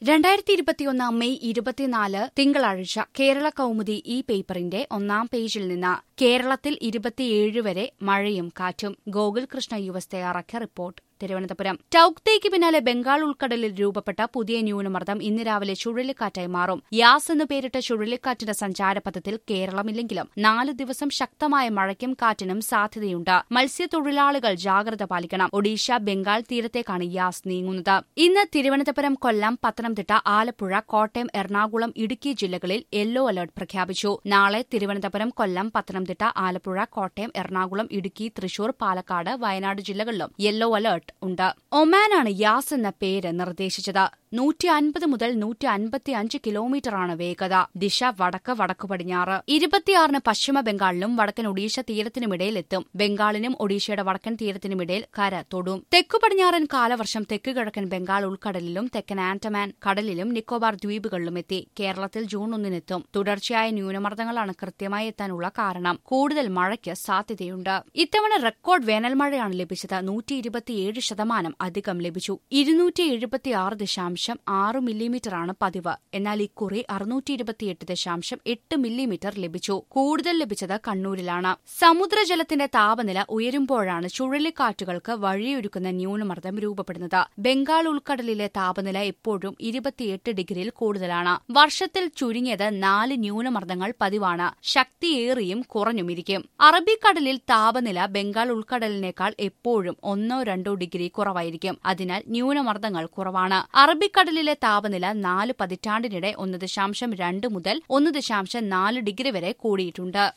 രണ്ടായിരത്തി ഇരുപത്തിയൊന്ന് മെയ് ഇരുപത്തിനാല് തിങ്കളാഴ്ച കേരള കൗമുദി ഈ പേപ്പറിന്റെ ഒന്നാം പേജിൽ നിന്ന് കേരളത്തിൽ ഇരുപത്തിയേഴ് വരെ മഴയും കാറ്റും ഗോകുൽ കൃഷ്ണ യുവസ് തയ്യാറാക്കിയ റിപ്പോർട്ട് തിരുവനന്തപുരം ടൌക്തേക്ക് പിന്നാലെ ബംഗാൾ ഉൾക്കടലിൽ രൂപപ്പെട്ട പുതിയ ന്യൂനമർദ്ദം ഇന്ന് രാവിലെ ചുഴലിക്കാറ്റായി മാറും യാസ് എന്ന് പേരിട്ട ചുഴലിക്കാറ്റിന്റെ സഞ്ചാരപഥത്തിൽ കേരളമില്ലെങ്കിലും നാല് ദിവസം ശക്തമായ മഴയ്ക്കും കാറ്റിനും സാധ്യതയുണ്ട് മത്സ്യത്തൊഴിലാളികൾ ജാഗ്രത പാലിക്കണം ഒഡീഷ ബംഗാൾ തീരത്തേക്കാണ് യാസ് നീങ്ങുന്നത് ഇന്ന് തിരുവനന്തപുരം കൊല്ലം പത്തനംതിട്ട ആലപ്പുഴ കോട്ടയം എറണാകുളം ഇടുക്കി ജില്ലകളിൽ യെല്ലോ അലർട്ട് പ്രഖ്യാപിച്ചു നാളെ തിരുവനന്തപുരം കൊല്ലം പത്തനംതിട്ട ആലപ്പുഴ കോട്ടയം എറണാകുളം ഇടുക്കി തൃശൂർ പാലക്കാട് വയനാട് ജില്ലകളിലും യെല്ലോ അലർട്ട് ഉണ്ട് ഒമാനാണ് യാസ് എന്ന പേര് നിർദ്ദേശിച്ചത് നൂറ്റി അൻപത് മുതൽ നൂറ്റി അൻപത്തി അഞ്ച് കിലോമീറ്ററാണ് വേഗത ദിശ വടക്ക് വടക്കു പടിഞ്ഞാറ് ഇരുപത്തിയാറിന് പശ്ചിമ ബംഗാളിലും വടക്കൻ ഒഡീഷ തീരത്തിനുമിടയിൽ എത്തും ബംഗാളിനും ഒഡീഷയുടെ വടക്കൻ തീരത്തിനുമിടയിൽ കര തൊടും തെക്കു പടിഞ്ഞാറൻ കാലവർഷം തെക്ക് കിഴക്കൻ ബംഗാൾ ഉൾക്കടലിലും തെക്കൻ ആൻഡമാൻ കടലിലും നിക്കോബാർ ദ്വീപുകളിലും എത്തി കേരളത്തിൽ ജൂൺ ഒന്നിനെത്തും തുടർച്ചയായ ന്യൂനമർദ്ദങ്ങളാണ് കൃത്യമായി എത്താനുള്ള കാരണം കൂടുതൽ മഴയ്ക്ക് സാധ്യതയുണ്ട് ഇത്തവണ റെക്കോർഡ് വേനൽമഴയാണ് ലഭിച്ചത് നൂറ്റി ഇരുപത്തിയേഴ് ശതമാനം അധികം ലഭിച്ചു ഇരുന്നൂറ്റി എഴുപത്തിയാറ് ദശാംശം ആറ് മില്ലിമീറ്ററാണ് പതിവ് എന്നാൽ ഇക്കുറി അറുന്നൂറ്റി ഇരുപത്തിയെട്ട് ദശാംശം എട്ട് മില്ലിമീറ്റർ ലഭിച്ചു കൂടുതൽ ലഭിച്ചത് കണ്ണൂരിലാണ് സമുദ്രജലത്തിന്റെ താപനില ഉയരുമ്പോഴാണ് ചുഴലിക്കാറ്റുകൾക്ക് വഴിയൊരുക്കുന്ന ന്യൂനമർദ്ദം രൂപപ്പെടുന്നത് ബംഗാൾ ഉൾക്കടലിലെ താപനില എപ്പോഴും ഇരുപത്തിയെട്ട് ഡിഗ്രിയിൽ കൂടുതലാണ് വർഷത്തിൽ ചുരുങ്ങിയത് നാല് ന്യൂനമർദ്ദങ്ങൾ പതിവാണ് ശക്തിയേറിയും കുറഞ്ഞുമിരിക്കും അറബിക്കടലിൽ താപനില ബംഗാൾ ഉൾക്കടലിനേക്കാൾ എപ്പോഴും ഒന്നോ രണ്ടോ ഡിഗ്രി കുറവായിരിക്കും അതിനാൽ ന്യൂനമർദ്ദങ്ങൾ കുറവാണ് അറബിക്കടലിലെ താപനില നാല് പതിറ്റാണ്ടിനിടെ ഒന്ന് ദശാംശം രണ്ട് മുതൽ ഒന്ന് ദശാംശം നാല് ഡിഗ്രി വരെ കൂടിയിട്ടുണ്ട്